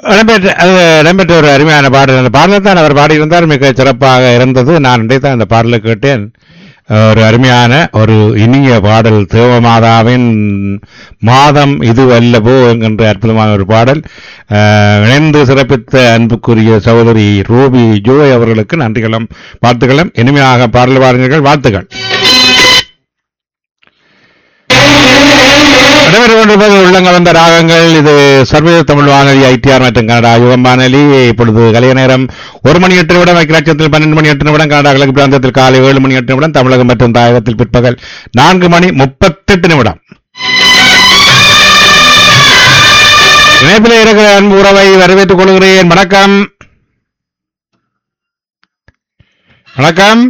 இடம்பெற்ற அது இடம்பெற்ற ஒரு அருமையான பாடல் அந்த பாடலை தான் அவர் பாடியிருந்தார் மிக சிறப்பாக இருந்தது நான் இன்றைய தான் அந்த பாடலை கேட்டேன் ஒரு அருமையான ஒரு இனிய பாடல் தேவமாதாவின் மாதம் இது அல்லவோ என்கின்ற அற்புதமான ஒரு பாடல் அஹ், இணைந்து சிறப்பித்த அன்புக்குரிய சகோதரி ரூபி ஜோய் அவர்களுக்கு நன்றிகளும் வாழ்த்துக்களும் இனிமையாக பாடல் பாருங்கள் வாழ்த்துக்கள் நடைபெற்று கொண்டிருப்பது உள்ளங்கலந்த ராகங்கள் இது சர்வதேச தமிழ் வானொலி ஐடிஆர் மற்றும் கனடா யுகம் வானொலி இப்பொழுது கலைய நேரம் ஒரு மணி எட்டு நிமிடம் ஐக்கியராட்சியத்தில் பன்னெண்டு மணி எட்டு நிமிடம் கனடா கிழக்கு பிராந்தியத்தில் காலை ஏழு மணி எட்டு நிமிடம் தமிழகம் மற்றும் தாயகத்தில் பிற்பகல் நான்கு மணி முப்பத்தெட்டு நிமிடம் இணைப்பில் இருக்கிற அன்பு உறவை வரவேற்றுக் கொள்கிறேன் வணக்கம் வணக்கம்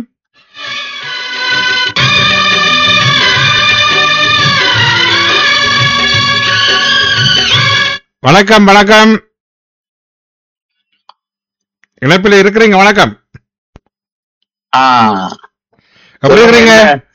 வணக்கம் வணக்கம் இணைப்பில் இருக்கிறீங்க வணக்கம் ஆ. எப்படி இருக்கிறீங்க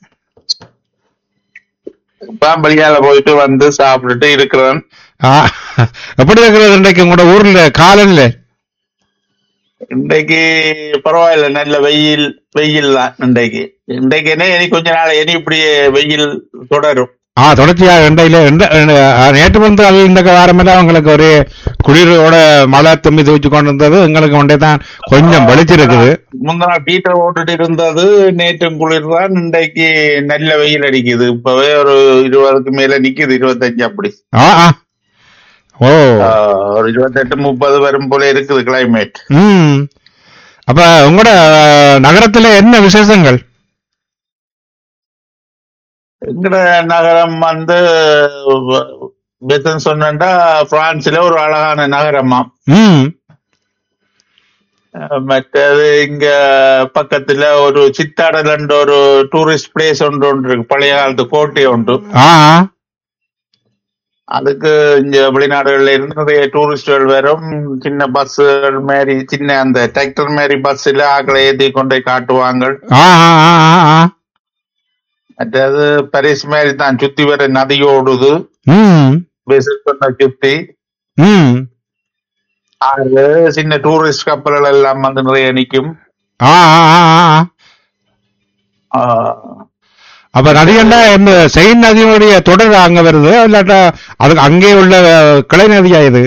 இப்பதான் வெளியால போயிட்டு வந்து சாப்பிட்டுட்டு இருக்கிறேன் ஆ, எப்படி இருக்கிறது இன்றைக்கு உங்களோட ஊர்ல காலநிலை இன்றைக்கு பரவாயில்ல நல்ல வெயில் வெயில் தான் இன்றைக்கு இன்றைக்கு என்ன இனி கொஞ்ச நாள் இனி இப்படியே வெயில் தொடரும் ஆ தொடர்ச்சியா இண்டையில இண்ட- ஆ, நேற்று வந்து அது இந்த வாரமெல்லாம் உங்களுக்கு ஒரு குளிரோட மழை தும்மி துவச்சு கொண்டு இருந்தது எங்களுக்கு ஒன்றே தான் கொஞ்சம் வெளிச்சிருக்குது முந்தின நாள் பீட்டர் ஓட்டுட்டு இருந்தது நேற்றும் குளிர் தான் இன்றைக்கு நல்ல வெயில் அடிக்குது இப்பவே ஒரு இருபதுக்கு மேல நிக்குது இருபத்தஞ்சு அப்படி ஆ ஆ ஓ ஆ, ஒரு இருபத்தெட்டு முப்பது வரும் போல இருக்குது கிளைமேட் ம் அப்ப உங்களோட நகரத்துல என்ன விசேஷங்கள் எங்கட நகரம் வந்து பெத்தன் சொன்னா பிரான்ஸ்ல ஒரு அழகான நகரமா ம் அஹ் மற்றது இங்க பக்கத்துல ஒரு சித்தாடல் என்ற ஒரு டூரிஸ்ட் பிளேஸ் ஒன்று ஒன்று இருக்கு பழைய காலத்து கோட்டை ஒன்று ஆ ஆ. அதுக்கு இங்க வெளிநாடுகள்ல இருந்து நிறைய டூரிஸ்டுகள் வரும் சின்ன பஸ்ஸுகள் மாதிரி சின்ன அந்த டிராக்டர் மாதிரி பஸ்ல ஆக்களை ஏத்தி கொண்டு போய் காட்டுவாங்க ஆ ஆ ஆ ஆ ஆ மற்றது பரிஸ் மாதிரி தான் சுத்தி வர நதி ஓடுது ம் பஸ் சுத்தி ம் ஆறு சின்ன டூரிஸ்ட் கப்பல்கள் எல்லாம் வந்து நிறைய நிக்கும் ஆ ஆ ஆ ஆ ஆ. ஆஹ் அப்ப நதிகண்டா இந்த செயின் நதியினுடைய தொடர் அங்க வருது இல்லாட்டா அதுக்கு அங்கே உள்ள கிளை நதியா இது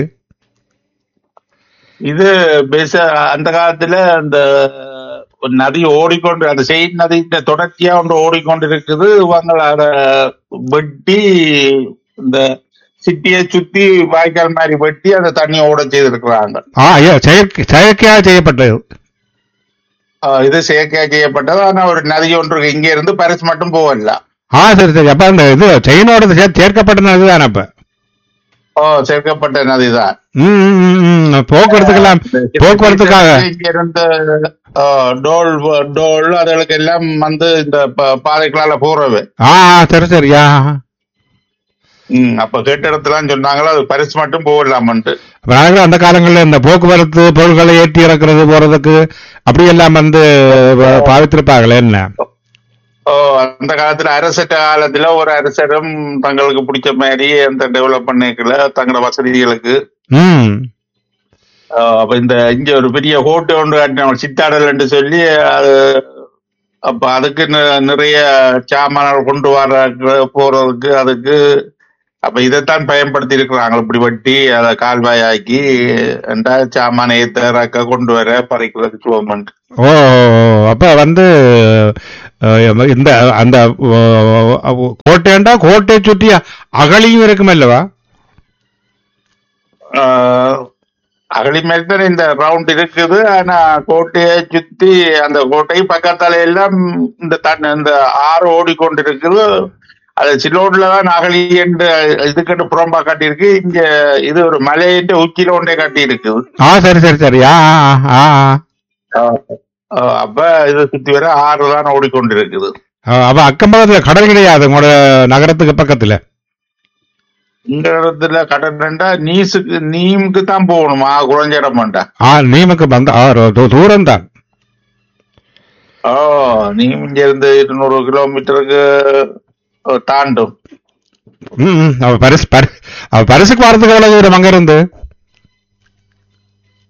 இது பேச அந்த காலத்துல அந்த ஒரு நதி ஓடிக்கொண்டு அந்த செயின் நதி தொடர்ச்சியா ஒன்று ஓடிக்கொண்டு இருக்குது இவங்க அதை வெட்டி இந்த சிட்டியை சுத்தி வாய்க்கால் மாதிரி வெட்டி அந்த தண்ணியை ஓட செய்திருக்கிறாங்க ஆ ஐயா செயற்கை செயற்கையாக செய்யப்பட்டது ஆஹ் இது செயற்கையா செய்யப்பட்டது ஆனா ஒரு நதி ஒன்று இருக்கு. இங்க இருந்து பரிசு மட்டும் போகல ஆ சரி சரி அப்ப அந்த இது செயினோட சேர்த்து சேர்க்கப்பட்ட நதி தானே அப்ப ஓ சேர்க்கப்பட்ட நதி தான் ம், ம், ம், ம். போக்குவரத்துக்கெல்லாம் போக்குவரத்துக்காக இங்க இருந்து ஆஹ், டோல் டோல் அதுகளுக்கு எல்லாம் வந்து இந்த ப- பாதைகளால போறவை ஆ ஆ, சரி சரியா ம், அப்ப கேட்ட இடத்துலாம் சொன்னாங்களா அது பரிசு மட்டும் போகலாமன்ட்டு அப்ப நாங்கள் அந்த காலங்களில் இந்த போக்குவரத்து பொருட்களை ஏற்றி இறக்குறது போறதுக்கு அப்படி எல்லாம் வந்து பா- பாவித்திருப்பாங்களே என்ன ஓ அந்த காலத்துல அரசட்ட காலத்துல ஒரு அரசரும் தங்களுக்கு பிடிச்ச மாதிரி அந்த டெவலப் பண்ணிக்கல தங்களோட வசதிகளுக்கு ம் ஆ, அப்ப இந்த இங்க ஒரு பெரிய ஹோட்டல் ஒன்று கட்டின சித்தாடல் என்று சொல்லி அது அப்ப அதுக்கு நி- நிறைய சாமான்கள் கொண்டு வர போறதுக்கு அதுக்கு அப்ப இதைத்தான் பயன்படுத்தி இருக்கிறாங்க இப்படி வட்டி அதை கால்வாயாக்கி என்றா சாமான ஏத்த இறக்க கொண்டு வர பறிக்கிறதுக்கு சுவமன்ட் ஓ அப்ப வந்து அஹ், இந்த அந்த அஹ், கோட்டையண்டா கோட்டையை சுற்றி அகழியும் இருக்கும் அல்லவா அகழி மாதிரி தான் இந்த ரவுண்ட் இருக்குது ஆனா கோட்டையை சுத்தி அந்த கோட்டை பக்கத்தால எல்லாம் இந்த தண்ணி இந்த ஆறு ஓடிக்கொண்டு இருக்குது அது சிலோட்ல தான் அகழி என்று இதுக்கிட்ட புறம்பா காட்டியிருக்கு இங்க இது ஒரு மலையிட்டு உச்சியில ஒன்றே காட்டி இருக்குது ஆ சரி சரி சரி ஆ ஆ, ஆ ஆ. அப்ப இதை சுத்தி வர ஆறு தான் ஓடிக்கொண்டு இருக்குது ஆ, அப்ப அக்கம் பக்கத்துல கடல் கிடையாது உங்களோட நகரத்துக்கு பக்கத்துல இந்த இடத்துல கடற்கண்டா நீசுக்கு நீமுக்கு தான் போகணுமா குறைஞ்ச இடம் வேண்டாம் ஆ நீமக்கு வந்த ஆ, ரொ- தூரம் தான் ஓ நீம் இங்க இருந்து இருநூறு கிலோமீட்டருக்கு தாண்டும் ம் ம். அவ பரிசு பரி அவ பரிசுக்கு வரதுக்கு எவ்வளவு தூரம் அங்க இருந்து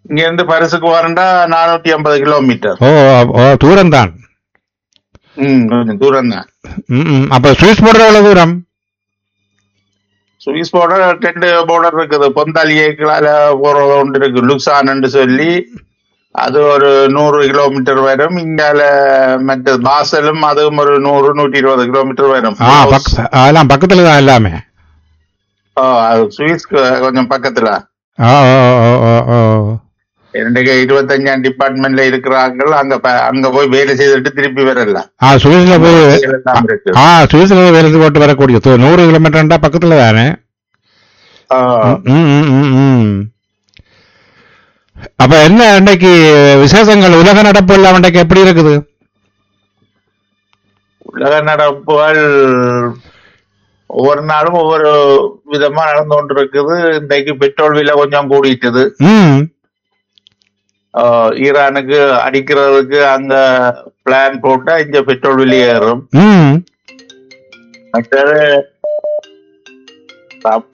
இங்க இருந்து பரிசுக்கு வரண்டா நானூத்தி ஐம்பது கிலோமீட்டர் ஓ ஓ தூரம் தான் ம் கொஞ்சம் தூரம் தான் ம், ம். அப்ப சுவிஸ் போடுற எவ்வளவு தூரம் சுவிஸ் பார்டர் ரெண்டு பார்டர் இருக்குது பொந்தாலியேக்களால போறது ஒன்று இருக்கு லுக்சான்னு சொல்லி அது ஒரு நூறு கிலோமீட்டர் வரும் இங்கால மற்ற பாசலும் அதுவும் ஒரு நூறு நூற்றி இருபது கிலோமீட்டர் வரும் ஆ பக்க அதெல்லாம் பக்கத்துல தான் எல்லாமே ஓ, அது சுவிஸ்க்கு கொஞ்சம் பக்கத்துல ஓ ஓ, ஓ, ஓ, ஓ. எனக்கு இருபத்தஞ்சாம் டிபார்ட்மெண்ட்ல இருக்கிறாங்க அங்க ப- அங்க போய் வேலை செய்துட்டு திருப்பி வரல ஆ சுவிஸ்ல போய் எல்லாம் இருக்கு ஆ சுவிஸ்ல போய் வேலை போட்டு வரக்கூடிய து- நூறு கிலோமீட்டர்ண்டா பக்கத்துல தானே ஆ, ம், ம், ம், ம். அப்ப என்ன இன்னைக்கு விசேஷங்கள் உலக நடப்பு எல்லாம் இன்றைக்கு எப்படி இருக்குது உலக நடப்புகள் ஒவ்வொரு நாளும் ஒவ்வொரு விதமா நடந்து கொண்டு இருக்குது இன்றைக்கு பெட்ரோல் விலை கொஞ்சம் கூடிட்டுது ம் ஆ, ஈரானுக்கு அடிக்கிறதுக்கு அங்க பிளான் போட்டா இங்க பெட்ரோல் விலை ஏறும் ம் மற்றது அப்-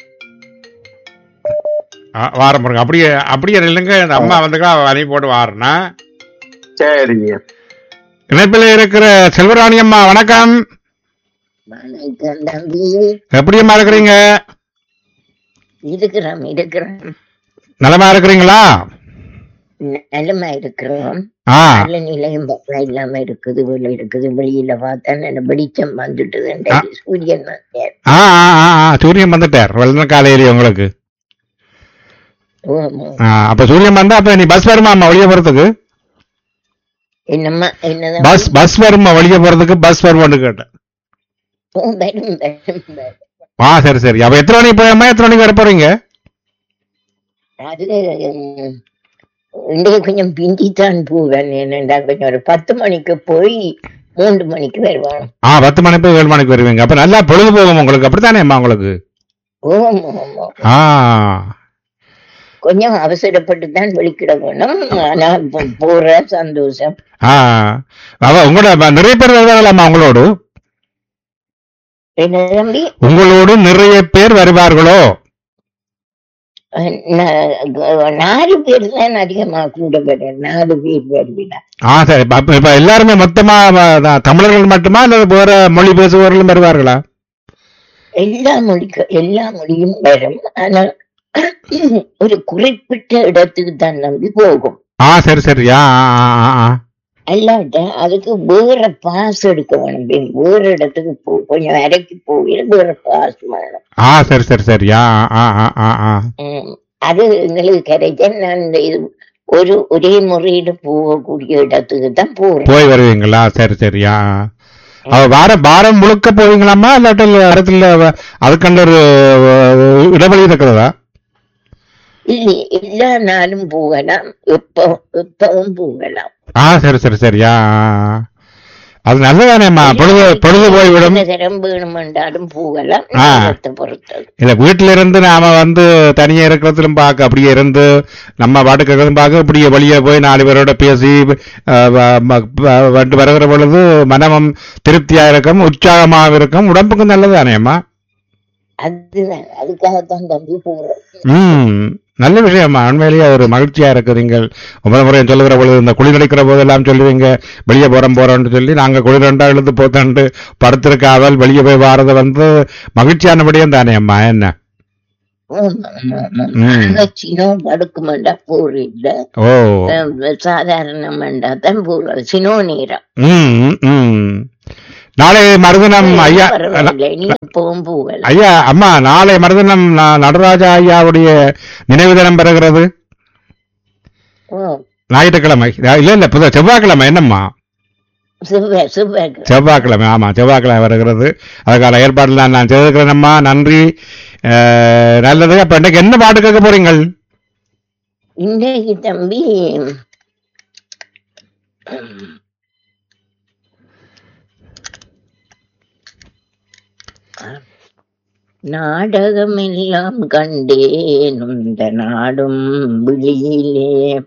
ஆ, வாரம் பாருங்க அப்படியே அப்படியே இல்லைங்க அந்த அம்மா வந்துக்கா அனுப்பி போட்டு வாரனா சரி இணைப்பில் இருக்கிற செல்வராணி அம்மா வணக்கம் வணக்கம் தம்பி எப்படியம்மா இருக்கிறீங்க இருக்கிறோம் இருக்கிறோம் நலமா இருக்கிறீங்களா நிலமா இருக்கிறோம் ஆ நல்ல நிலையும் பக்கம் இல்லாம இருக்குது வெளி இருக்குது வெளியில பார்த்தா நல்ல வெளிச்சம் வந்துட்டு சூரியன் வந்தார். ஆ ஆ ஆ, ஆ சூரியன் வந்துட்டார் வெள்ளன காலையிலேயே உங்களுக்கு ஓமோ. ஆ, அப்ப சூரியன் வந்தா அப்ப நீ பஸ் வருமா அம்மா வெளியே போறதுக்கு என்னம்மா என்னதான் பஸ் பஸ் வருமா வெளியே போறதுக்கு பஸ் வருமான்னு கேட்டேன் ஓ, வரும் வரும் வரும். ஆ சரி சரி அப்ப எத்தனை மணிக்கு போயாமா எத்தனை மணிக்கு வர போறீங்க அது உம், இன்றைக்கு கொஞ்சம் பிந்தித்தான் போவேன் என்னண்டா கொஞ்சம் ஒரு பத்து மணிக்கு போய் மூன்று மணிக்கு வருவான் ஆ பத்து மணி போய் ஏழு மணிக்கு வருவீங்க அப்ப நல்லா பொழுது போகும் உங்களுக்கு அப்படித்தானே அம்மா உங்களுக்கு ஓமோ ஓமோ ஆ கொஞ்சம் அவசரப்பட்டு தான் வெளிக்கிட வேணும் ஆனா போ- போற சந்தோஷம் ஆ அவ உங்களோட ம- நிறைய பேர் வருவாங்களாம்மா உங்களோடு என்ன தம்பி உங்களோடு நிறைய பேர் வருவார்களோ அஹ் நா- நாலு பேர் தான் அதிகமா கூட வரும் நாலு பேர் வருவினா ஆ சரி இப்ப இப்ப எல்லாருமே மொத்தமா வ- த- தமிழர்கள் மட்டுமா இல்ல வேற மொழி பேசுபவர்களும் வருவார்களா எல்லா மொழிக்கும் எல்லா மொழியும் வரும் ஆனா ஒரு குறிப்பிட்ட இடத்துக்கு தான் நம்பி போகும் ஆ சரி சரி ஆ ஆ, ஆ, ஆ. அல்லாட்ட அதுக்கு வேற பாஸ் எடுக்க வேணும் பின் வேற இடத்துக்கு போ கொஞ்சம் இறக்கி போய் வேற பாஸ் வேணும் ஆ சரி சரி சரி ஆ ஆ ஆ ஆ ஆ உம், அது எங்களுக்கு கிடைச்ச நான் இந்த இது ஒரு ஒரே முறையில போகக்கூடிய இடத்துக்கு தான் போறேன் போய் வருவீங்களா சரி சரி ஆ அவ வாரம் வாரம் முழுக்க போவீங்களாம்மா இல்லாட்டி இடத்துல வ- அதுக்கண்ட ஒரு அஹ், இடைவெளி இருக்கிறதா இல்லை எல்லா நாளும் போகலாம் எப்ப எப்பவும் போகலாம் ஆ சரி சரி சரி ஆ ஆ, ஆ. அது நல்லதானேம்மா பொழுது பொழுது போய்விடும் எத்தனை தரம் வேணுமென்றாலும் போகலாம் ஆ. நேரத்தை பொறுத்தது இல்ல வீட்டில இருந்து நாம வந்து தனியா இருக்கிறதுலும் பார்க்க அப்படியே இருந்து நம்ம பாட்டுக்கு இருக்கிறதும் பார்க்க இப்படியே வெளியே போய் நாலு பேரோட பேசி அஹ், வ- ம- வ- வந்து வருகிற பொழுது மனமும் திருப்தியா இருக்கும் உற்சாகமாக இருக்கும் உடம்புக்கும் நல்லதானேம்மா அதுதான் அதுக்காகத்தான் தம்பி போறோம் ம் நல்ல விஷயம்மா உண்மையிலேயே ஒரு மகிழ்ச்சியா இருக்கு நீங்கள் ஒவ்வொரு முறையும் சொல்லுகிற பொழுது இந்த குளிர் அடிக்கிற போதெல்லாம் சொல்லுவீங்க வெளியே போறோம் போறோம்னு சொல்லி நாங்க குளிர் ரெண்டா எழுந்து போத்தண்டு படுத்திருக்காவல் வெளியே போய் வாரது வந்து மகிழ்ச்சியானபடியும் தானே அம்மா என்ன ஆமா, ஆமா, ஆமா. ம். ஆனா சினோ படுக்குமெண்டா போர் இல்ல ஓ அஹ், சாதாரணமெண்டா தான் போறது சினோ நேரம் ம் ம், ம் நாளை மருதனம் ஐயா பரவாயில்லை நீ எப்பவும் போகலாம் ஐயா அம்மா நாளை மருதனம் ந- நடராஜா ஐயாவுடைய நினைவு தினம் பெறுகிறது ஓ ஞாயிற்றுக்கிழமை இல்ல இல்ல புத செவ்வாய்க்கிழமை என்னம்மா செவ்வாய் செவ்வாய்க்கு செவ்வாய்க்கிழமை ஆமா செவ்வாய்க்கிழமை வருகிறது அதுக்கான ஏற்பாடுலாம் நான் செய்திருக்கிறேனம்மா நன்றி அஹ், நல்லது அப்ப இன்னைக்கு என்ன பாட்டு கேட்க போறீங்கள் இன்றைக்கு தம்பி நாடகம் எல்லாம் கண்டேன் இந்த நாடும் விழியிலே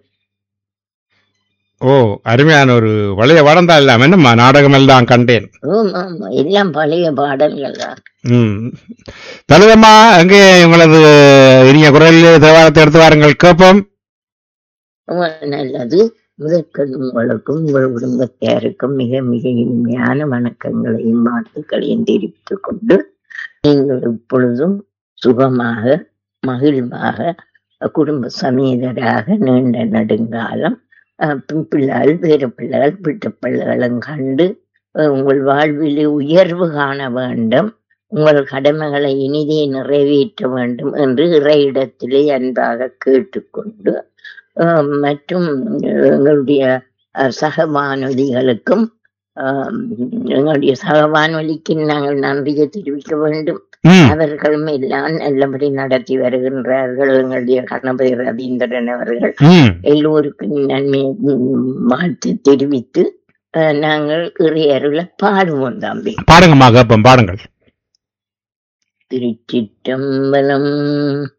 ஓ அருமையான ஒரு வளைய வளர்ந்தா இல்லாம என்னம்மா நாடகம் எல்லாம் கண்டேன் ஆமா, ஆமா, எல்லாம் பழைய பாடல்கள் தான் ம் தலுதம்மா அங்கே உங்களது இனிய குரலில் தேவாரத்தை எடுத்து வாருங்கள் கேட்போம் ரொம்ப நல்லது முதற்கண் உங்களுக்கும் உங்கள் குடும்பத்தாருக்கும் மிக மிக இனிமையான வணக்கங்களையும் வாழ்த்துக்களையும் தெரிவித்துக் கொண்டு நீங்கள் இப்பொழுதும் சுகமாக மகிழ்வாக குடும்ப சமேதராக நீண்ட நெடுங்காலம் அஹ், பின் பிள்ளைகள் பேர பிள்ளைகள் பிட்ட பிள்ளைகளும் கண்டு அஹ், உங்கள் வாழ்விலே உயர்வு காண வேண்டும் உங்கள் கடமைகளை இனிதே நிறைவேற்ற வேண்டும் என்று இறையிடத்திலே அன்பாக கேட்டுக்கொண்டு அஹ், மற்றும் எங்களுடைய அஹ், சக வானொலிகளுக்கும் அஹ், எங்களுடைய சக வானொலிக்கு நாங்கள் நன்றியை தெரிவிக்க வேண்டும் ம் அவர்களும் எல்லாம் நல்லபடி நடத்தி வருகின்றார்கள் எங்களுடைய கணபதி ரவீந்திரன் அவர்கள் ம் எல்லோருக்கும் நன்மை ம், வாழ்த்து தெரிவித்து அஹ், நாங்கள் இறையருள பாடுவோம் தம்பி பாடுங்கம்மா கேப்போம் பாடுங்கள் திருச்சிற்றம்பலம்